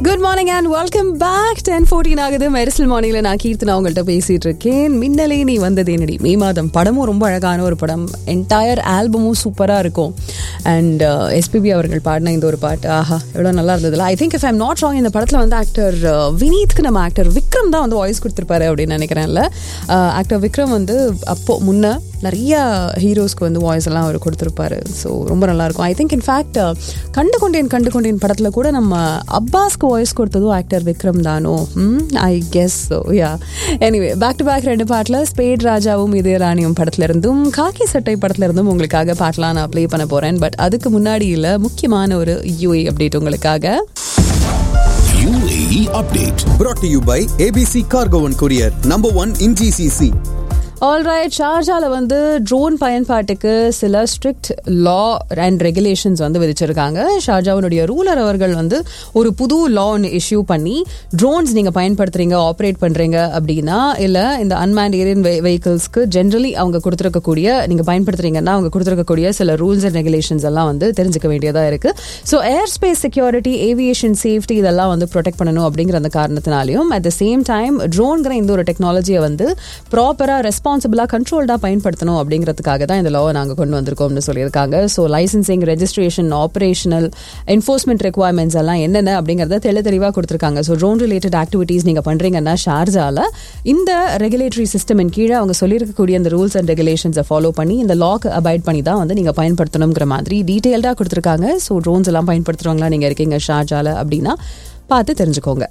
Good morning and welcome back ten fourteen ஆகுது மெரிசல் மார்னிங்ல நான் கீர்த்தனா உங்கள்கிட்ட பேசிட்டு இருக்கேன் மின்னலே நீ வந்தது என்னடி மே மாதம் படமும் ரொம்ப அழகான ஒரு படம் என்டையர் ஆல்பமும் சூப்பராக இருக்கும் அண்ட் எஸ்பிபி அவர்கள் பாடின இந்த ஒரு பாட்டு ஆஹா எவ்வளோ நல்லா இருந்ததுல I think if I'm not wrong இந்த படத்தில் வந்து ஆக்டர் வினீத்க்கு நம்ம ஆக்டர் விக்ரம் தான் வந்து வாய்ஸ் கொடுத்துருப்பாரு அப்படின்னு நினைக்கிறேன்ல ஆக்டர் விக்ரம் வந்து அப்போ முன்ன நிறைய ஹீரோஸ்க்கு வந்து வாய்ஸ் எல்லாம் அவர் கொடுத்துருப்பாரு ஸோ ரொம்ப நல்லா இருக்கும் ஐ திங்க் இன்ஃபேக்ட் கண்டு கொண்டேன் கண்டு கொண்டேன் படத்தில் கூட நம்ம அப்பாஸ்க்கு வாய்ஸ் கொடுத்ததும் ஆக்டர் விக்ரம் தானோ I guess so yeah anyway back to back ரெண்டு பாட்டில் ஸ்பேட் ராஜாவும் இதய ராணியும் படத்துல இருந்தும் காக்கி சட்டை படத்துல இருந்தும் உங்களுக்காக பாட்டெலாம் நான் ப்ளே பண்ண போறேன் பட் அதுக்கு முன்னாடி இல்லை முக்கியமான ஒரு யூஏ அப்டேட் உங்களுக்காக UAE update. brought to you by ABC Cargo and Courier, number one in GCC. Alright ஷார்ஜால வந்து ட்ரோன் பயன்பாட்டுக்கு சில ஸ்ட்ரிக்ட் லா அண்ட் ரெகுலேஷன்ஸ் வந்து விதிச்சிருக்காங்க ஷார்ஜாவினுடைய ரூலர் அவர்கள் வந்து ஒரு புது லா ஒன்று இஷ்யூ பண்ணி ட்ரோன்ஸ் நீங்க பயன்படுத்துறீங்க ஆப்ரேட் பண்றீங்க அப்படின்னா இல்ல இந்த அன்மேண்ட் ஏரியன் வெஹிக்கிள்ஸ்க்கு ஜென்ரலி அவங்க கொடுத்துருக்கக்கூடிய நீங்க பயன்படுத்துறீங்கன்னா அவங்க கொடுத்துருக்கக்கூடிய சில ரூல்ஸ் அண்ட் ரெகுலேஷன்ஸ் எல்லாம் வந்து தெரிஞ்சுக்க வேண்டியதா இருக்கு so air space security aviation safety இதெல்லாம் வந்து ப்ரொடெக்ட் பண்ணணும் அப்படிங்கிற அந்த காரணத்தினாலையும் அட் த சேம் டைம் ட்ரோன்கிற இந்த ஒரு டெக்னாலஜியை வந்து ப்ராப்பரா ரெஸ்பான்சிபிளா கண்ட்ரோல்டா பயன்படுத்தணும் அப்படிங்கிறதுக்காக தான் இந்த லாவை நாங்கள் கொண்டு வந்திருக்கோம்னு சொல்லியிருக்காங்க so licensing registration operational enforcement requirements எல்லாம் என்னென்ன அப்படிங்கிறத தெளி தெளிவாக கொடுத்துருக்காங்க ஸோ ட்ரோன் ரிலேட்டட் ஆக்டிவிட்டீஸ் நீங்கள் பண்ணுறீங்கன்னா ஷார்ஜால இந்த ரெகுலேட்டரி சிஸ்டமின் கீழே அவங்க சொல்லியிருக்கக்கூடிய அந்த ரூல்ஸ் அண்ட் ரெகுலேஷன்ஸை ஃபாலோ பண்ணி இந்த லாக்கு அபாய்ட் பண்ணி தான் வந்து நீங்கள் பயன்படுத்தணுங்கிற மாதிரி டீட்டெயில்டாக கொடுத்துருக்காங்க ஸோ ட்ரோன்ஸ் எல்லாம் பயன்படுத்துறவங்களா நீங்கள் இருக்கீங்க ஷார்ஜால அப்படின்னா பார்த்து தெரிஞ்சுக்கோங்க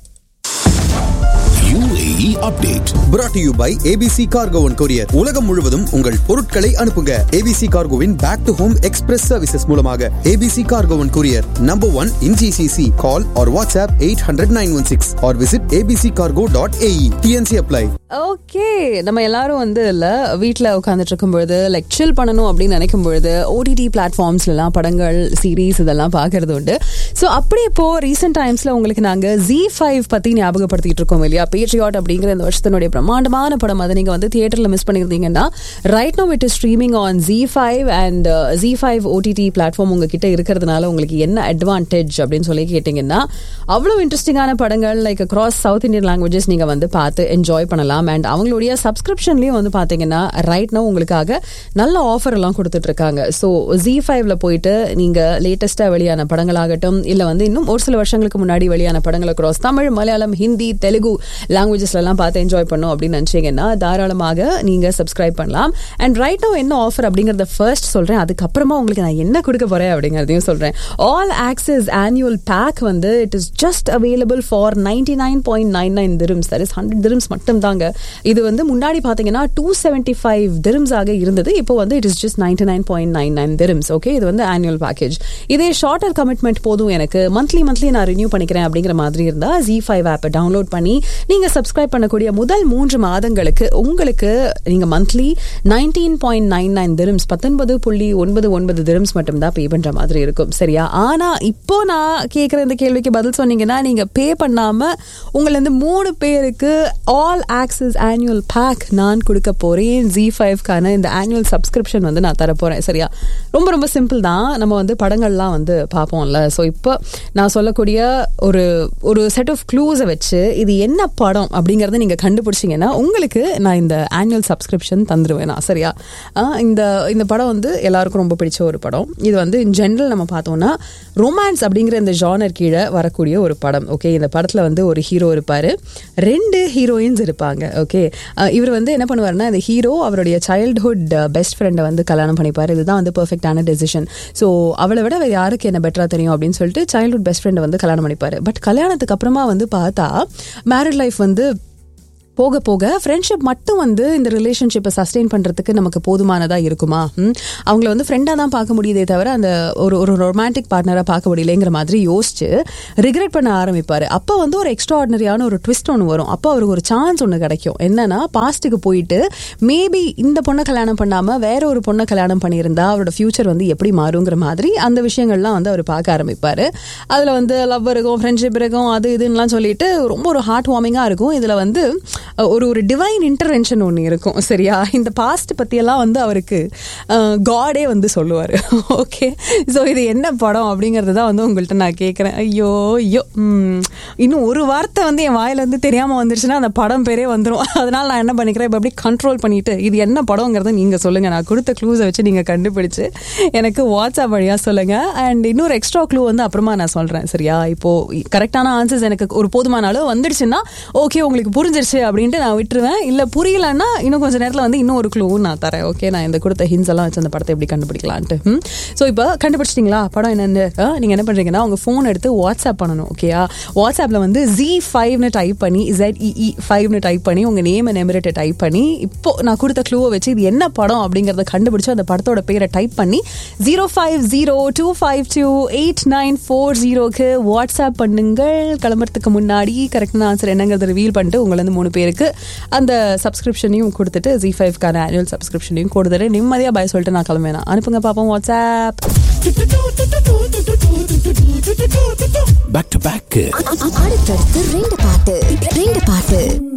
UAE update. brought to you by ABC Cargo and Courier. உலகம் முழுவதும் உங்கள் பொருட்களை அனுப்புங்க ABC Cargoவின் back to home express services மூலமாக ABC Cargo and Courier, number one in GCC. Call or WhatsApp 800-916 or visit abccargo.ae. TNC apply. Okay நம்ம எல்லாரும் வந்து இல்ல வீட்டில் உட்காந்துட்டு இருக்கும்பொழுது லைக் சில் பண்ணணும் அப்படின்னு நினைக்கும் பொழுது ஓடிடி பிளாட்ஃபார்ம்ஸ்லாம் படங்கள் சீரீஸ் இதெல்லாம் பார்க்கறது உண்டு ஸோ அப்படி இப்போ ரீசெண்ட் டைம்ஸ்ல உங்களுக்கு நாங்க ஜி ஃபைவ் பத்தி ஞாபகப்படுத்திட்டு இருக்கோம் இல்லையா பேட்ரியாட் அப்படிங்கிற இந்த வருஷத்தினுடைய பிரம்மாண்டமான படம் அதை நீங்க வந்து தியேட்டர்ல மிஸ் பண்ணியிருந்தீங்கன்னா right now it is streaming on Zee five and Zee five OTT platform உங்ககிட்ட இருக்கிறதுனால உங்களுக்கு என்ன அட்வான்டேஜ் அப்படின்னு சொல்லி கேட்டிங்கன்னா அவ்வளோ இன்ட்ரெஸ்டிங்கான படங்கள் like across south Indian languages நீங்க வந்து பார்த்து என்ஜாய் பண்ணலாம் அண்ட் அவங்களுடைய சப்ஸ்கிரிப்ஷன்லயும் வந்து பாத்தீங்கன்னா ரைட் நோ உங்களுக்காக நல்ல ஆஃபர் எல்லாம் கொடுத்துட்டு இருக்காங்க ஸோ ஜி ஃபைவ்ல போயிட்டு நீங்க லேட்டஸ்டா வெளியான படங்களாகட்டும் இல்ல வந்து இன்னும் ஒரு சில வருஷங்களுக்கு முன்னாடி வெளியான படங்கள் அக்ராஸ் தமிழ் மலையாளம் ஹிந்தி தெலுங்கு லாங்குவேஜஸ்ல எல்லாம் பார்த்து என்ஜாய் பண்ணும் அப்படின்னு நினைச்சீங்கன்னா தாராளமாக நீங்க சப்ஸ்கிரைப் பண்ணலாம் அண்ட் ரைட் நோ என்ன ஆஃபர் அப்படிங்கறத ஃபர்ஸ்ட் சொல்றேன் அதுக்கப்புறமா உங்களுக்கு நான் என்ன கொடுக்க போறேன் அப்படிங்கறதையும் சொல்றேன் ஆல் ஆக்சஸ் ஆனுவல் பேக் வந்து it is just available for ninety nine point nine nine dirhams that is hundred dirhams மட்டும் தாங்க இது வந்து முன்னாடி பாத்தீங்கன்னா டூ செவன்டி ஃபைவ் திரும்ஸ் ஆக இருந்தது இப்போ வந்து it is just ninety nine point nine nine dirhams okay இது வந்து ஆனுவல் பேக்கேஜ் இதே ஷார்ட்டர் கமிட்மெண்ட் போதும் எனக்கு மந்த்லி மந்த்லி நான் ரினியூ பண்ணிக்கிறேன் அப்படிங்கிற மாதிரி இருந்தா ஜி ஃபைவ் ஆப்பை டவுன்லோட் பண்ணி நீங்க சப்ஸ்கிரைப் பண்ணக்கூடிய முதல் மூன்று மாதங்களுக்கு உங்களுக்கு நீங்க monthly nineteen point nine nine dirhams பத்தொன்பது புள்ளி ஒன்பது ஒன்பது திரும்ஸ் மட்டும் தான் பே பண்ற மாதிரி இருக்கும் சரியா ஆனா இப்போ நான் கேட்கிற இந்த கேள்விக்கு பதில் சொன்னீங்கன்னா நீங்க பே பண்ணாம உங்களை இருந்து மூணு பேருக்கு ஆல் ஆக்சஸ் ஆனுவல் பேக் நான் கொடுக்க போறேன் ஜி ஃபைவ்க்கான இந்த ஆனுவல் சப்ஸ்கிரிப்ஷன் வந்து நான் தர போறேன் சரியா ரொம்ப ரொம்ப சிம்பிள் தான் நம்ம வந்து படங்கள்லாம் வந்து பார்ப்போம்ல ஸோ இப்போ நான் சொல்லக்கூடிய ஒரு ஒரு செட் ஆஃப் க்ளூஸை வச்சு இது என்ன படம் அப்படிங்கறத நீங்க கண்டுபிடிச்சீங்கன்னா உங்களுக்கு நான் இந்த ஆனுவல் சப்ஸ்கிரிப்ஷன் தந்துருவேன் நான் சரியா ஆஹ் இந்த இந்த படம் வந்து எல்லாருக்கும் ரொம்ப பிடிச்ச ஒரு படம் இது வந்து இன் ஜென்ரல் நம்ம பார்த்தோம்னா ரொமான்ஸ் அப்படிங்கிற இந்த ஜானர் கீழே வரக்கூடிய ஒரு படம் ஓகே இந்த படத்துல வந்து ஒரு ஹீரோ இருப்பாரு ரெண்டு ஹீரோயின்ஸ் இருப்பாங்க ஓகே இவர் வந்து என்ன பண்ணுவாருன்னா இந்த ஹீரோ அவருடைய சைல்ட்ஹுட் பெஸ்ட் ஃப்ரெண்டை வந்து கல்யாணம் பண்ணிப்பாரு இதுதான் வந்து பெர்ஃபெக்டான டெசிஷன் ஸோ அவளை விட வேறு யாருக்கு என்ன பெட்டரா தெரியும் அப்படின்னு சொல்லிட்டு சைல்ட்ஹுட் பெஸ்ட் ஃப்ரெண்டை வந்து கல்யாணம் பண்ணிப்பாரு பட் கல்யாணத்துக்கு அப்புறமா வந்து பார்த்தா மேரிட் லைஃப் வந்து போக போக ஃப்ரெண்ட்ஷிப் மட்டும் வந்து இந்த ரிலேஷன்ஷிப்பை சஸ்டெயின் பண்றதுக்கு நமக்கு போதுமானதா இருக்குமா ம்? அவங்கள வந்து ஃப்ரெண்டா தான் பார்க்க முடியுதே தவிர அந்த ஒரு ஒரு ரொமான்டிக் பார்ட்னரா பார்க்க முடியலங்கிற மாதிரி யோசிச்சு ரிக்ரெட் பண்ண ஆரம்பிப்பாரு அப்போ வந்து ஒரு எக்ஸ்ட்ரா ஆர்டினரியான ஒரு ட்விஸ்ட் ஒன்று வரும் அப்போ அவருக்கு ஒரு சான்ஸ் ஒன்று கிடைக்கும் என்னன்னா பாஸ்ட்டுக்கு போயிட்டு மேபி இந்த பொண்ணை கல்யாணம் பண்ணாம வேற ஒரு பொண்ணை கல்யாணம் பண்ணியிருந்தா அவரோட ஃபியூச்சர் வந்து எப்படி மாறுங்கிற மாதிரி அந்த விஷயங்கள்லாம் வந்து அவர் பார்க்க ஆரம்பிப்பாரு அதுல வந்து லவ் இருக்கும் ஃப்ரெண்ட்ஷிப் இருக்கும் அது இதுன்னுலாம் சொல்லிட்டு ரொம்ப ஒரு ஹார்ட் வார்மிங்கா இருக்கும் இதுல வந்து அஹ், ஒரு ஒரு டிவைன் இன்டர்வென்ஷன் ஒன்று இருக்கும் சரியா இந்த பாஸ்ட் பற்றியெல்லாம் வந்து அவருக்கு காடே வந்து சொல்லுவார் ஓகே ஸோ இது என்ன படம் அப்படிங்கிறது தான் வந்து உங்கள்கிட்ட நான் கேட்குறேன் ஐயோ ஐயோ ம், இன்னும் ஒரு வார்த்தை வந்து என் வாயிலேருந்து தெரியாமல் வந்துருச்சுன்னா அந்த படம் பேரே வந்துடும் அதனால நான் என்ன பண்ணிக்கிறேன் இப்போ அப்படியே கண்ட்ரோல் பண்ணிட்டு இது என்ன படங்கிறத நீங்கள் சொல்லுங்கள் நான் கொடுத்த க்ளூஸை வச்சு நீங்கள் கண்டுபிடிச்சு எனக்கு வாட்ஸ்அப் வழியாக சொல்லுங்கள் அண்ட் இன்னொரு எக்ஸ்ட்ரா க்ளூ வந்து அப்புறமா நான் சொல்கிறேன் சரியா இப்போது கரெக்டான ஆன்சர்ஸ் எனக்கு ஒரு போதுமான அளவு வந்துடுச்சுன்னா ஓகே உங்களுக்கு புரிஞ்சிருச்சு அப்படின்ட்டு நான் விட்டுருவேன் இல்லை புரியலன்னா இன்னும் கொஞ்சம் நேரத்தில் வந்து இன்னும் ஒரு க்ளூவும் நான் தரேன் ஓகே நான் இந்த கொடுத்த ஹின்ஸ் எல்லாம் வச்சு அந்த படத்தை எப்படி கண்டுபிடிக்கலான்ட்டு ஸோ இப்போ கண்டுபிடிச்சிட்டிங்களா படம் என்னன்னு நீங்கள் என்ன பண்ணுறீங்கன்னா உங்கள் ஃபோன் எடுத்து வாட்ஸ்அப் பண்ணணும் ஓகேயா வாட்ஸ்அப்பில் வந்து ஜி ஃபைவ்னு டைப் பண்ணி ZEE ஃபைவ்னு டைப் பண்ணி உங்கள் நேம் அண்ட் எமிரேட்டை டைப் பண்ணி இப்போ நான் கொடுத்த க்ளூவை வச்சு இது என்ன படம் அப்படிங்கிறத கண்டுபிடிச்சு அந்த படத்தோட பேரை டைப் பண்ணி zero five zero two five two eight nine four ஜீரோக்கு வாட்ஸ்அப் பண்ணுங்கள் கிளம்புறதுக்கு முன்னாடி கரெக்டான ஆன்சர் என்னங்கிறத ரிவீல் பண்ணிட்டு உங்களை வந்து மூணு பேருக்கு அந்த சப்ஸ்கிரிப்ஷனையும் கொடுத்துட்டு ஜி ஃபைவ்க்கான ஆனுவல் சப்ஸ்கிரிப்ஷனையும் கொடுத்துட்டு நிம்மதியாக பாய் சொல்லிட்டு நான் கிளம்புவேன் அனுப்புங்க பாப்போம் வாட்ஸ்அப் Back to back. அடுத்தடுத்து ரெண்டு பாட்டு ரெண்டு பாட்டு